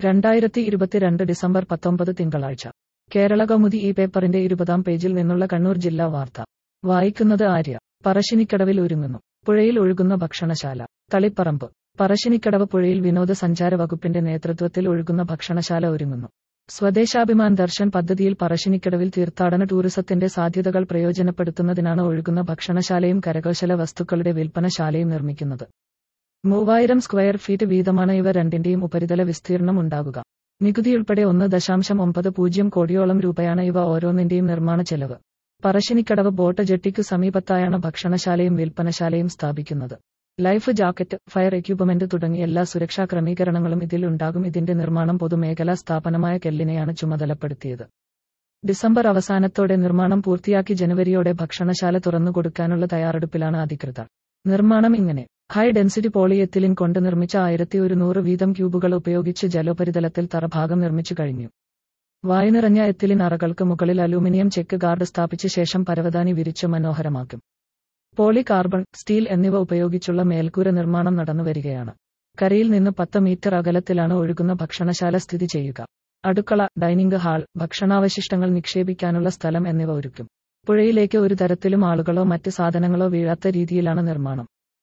രണ്ടായിരത്തി ഇരുപത്തിരണ്ട് ഡിസംബർ പത്തൊമ്പത് തിങ്കളാഴ്ച കേരള കൗമുദി ഈ പേപ്പറിന്റെ ഇരുപതാം പേജിൽ നിന്നുള്ള കണ്ണൂർ ജില്ലാ വാർത്ത വായിക്കുന്നത് ആര്യ പറശ്ശിനിക്കടവിൽ ഒരുങ്ങുന്നു പുഴയിൽ ഒഴുകുന്ന ഭക്ഷണശാല തളിപ്പറമ്പ് പറശ്ശിനിക്കടവ് പുഴയിൽ വിനോദസഞ്ചാര വകുപ്പിന്റെ നേതൃത്വത്തിൽ ഒഴുകുന്ന ഭക്ഷണശാല ഒരുങ്ങുന്നു സ്വദേശാഭിമാൻ ദർശൻ പദ്ധതിയിൽ പറശ്ശിനിക്കടവിൽ തീർത്ഥാടന ടൂറിസത്തിന്റെ സാധ്യതകൾ പ്രയോജനപ്പെടുത്തുന്നതിനാണ് ഒഴുകുന്ന ഭക്ഷണശാലയും കരകൗശല വസ്തുക്കളുടെ വിൽപ്പനശാലയും നിർമ്മിക്കുന്നത് മൂവായിരം സ്ക്വയർ ഫീറ്റ് വീതമാണ് ഇവ രണ്ടിന്റെയും ഉപരിതല വിസ്തീർണം ഉണ്ടാകുക നികുതിയുൾപ്പെടെ ഒന്ന് ദശാംശം ഒമ്പത് പൂജ്യം കോടിയോളം രൂപയാണ് ഇവ ഓരോന്നിന്റെയും നിർമ്മാണ ചെലവ് പറശ്ശിനിക്കടവ് ബോട്ട് ജെട്ടിക്കു സമീപത്തായാണ് ഭക്ഷണശാലയും വിൽപ്പനശാലയും സ്ഥാപിക്കുന്നത് ലൈഫ് ജാക്കറ്റ് ഫയർ എക്യുപ്മെന്റ് തുടങ്ങിയ എല്ലാ സുരക്ഷാ ക്രമീകരണങ്ങളും ഇതിൽ ഉണ്ടാകും ഇതിന്റെ നിർമ്മാണം പൊതുമേഖലാ സ്ഥാപനമായ കെല്ലിനെയാണ് ചുമതലപ്പെടുത്തിയത് ഡിസംബർ അവസാനത്തോടെ നിർമ്മാണം പൂർത്തിയാക്കി ജനുവരിയോടെ ഭക്ഷണശാല തുറന്നുകൊടുക്കാനുള്ള തയ്യാറെടുപ്പിലാണ് അധികൃതർ നിർമ്മാണം ഇങ്ങനെ ഹൈ ഡെൻസിറ്റി പോളിയെത്തിലിൻ കൊണ്ട് നിർമ്മിച്ച ആയിരത്തി ഒരുന്നൂറ് വീതം ക്യൂബുകൾ ഉപയോഗിച്ച് ജലോപരിതലത്തിൽ തറഭാഗം നിർമ്മിച്ചു കഴിഞ്ഞു വായുനിറഞ്ഞ എത്തിലിൻ അറകൾക്ക് മുകളിൽ അലൂമിനിയം ചെക്ക് ഗാർഡ് സ്ഥാപിച്ച ശേഷം പരവതാനി വിരിച്ച് മനോഹരമാക്കും പോളി കാർബൺ സ്റ്റീൽ എന്നിവ ഉപയോഗിച്ചുള്ള മേൽക്കൂര നിർമ്മാണം നടന്നുവരികയാണ് കരയിൽ നിന്ന് പത്ത് മീറ്റർ അകലത്തിലാണ് ഒഴുകുന്ന ഭക്ഷണശാല സ്ഥിതി ചെയ്യുക അടുക്കള ഡൈനിംഗ് ഹാൾ ഭക്ഷണാവശിഷ്ടങ്ങൾ നിക്ഷേപിക്കാനുള്ള സ്ഥലം എന്നിവ ഒരുക്കും പുഴയിലേക്ക് ഒരു തരത്തിലും ആളുകളോ മറ്റ് സാധനങ്ങളോ വീഴാത്ത രീതിയിലാണ് നിർമ്മാണം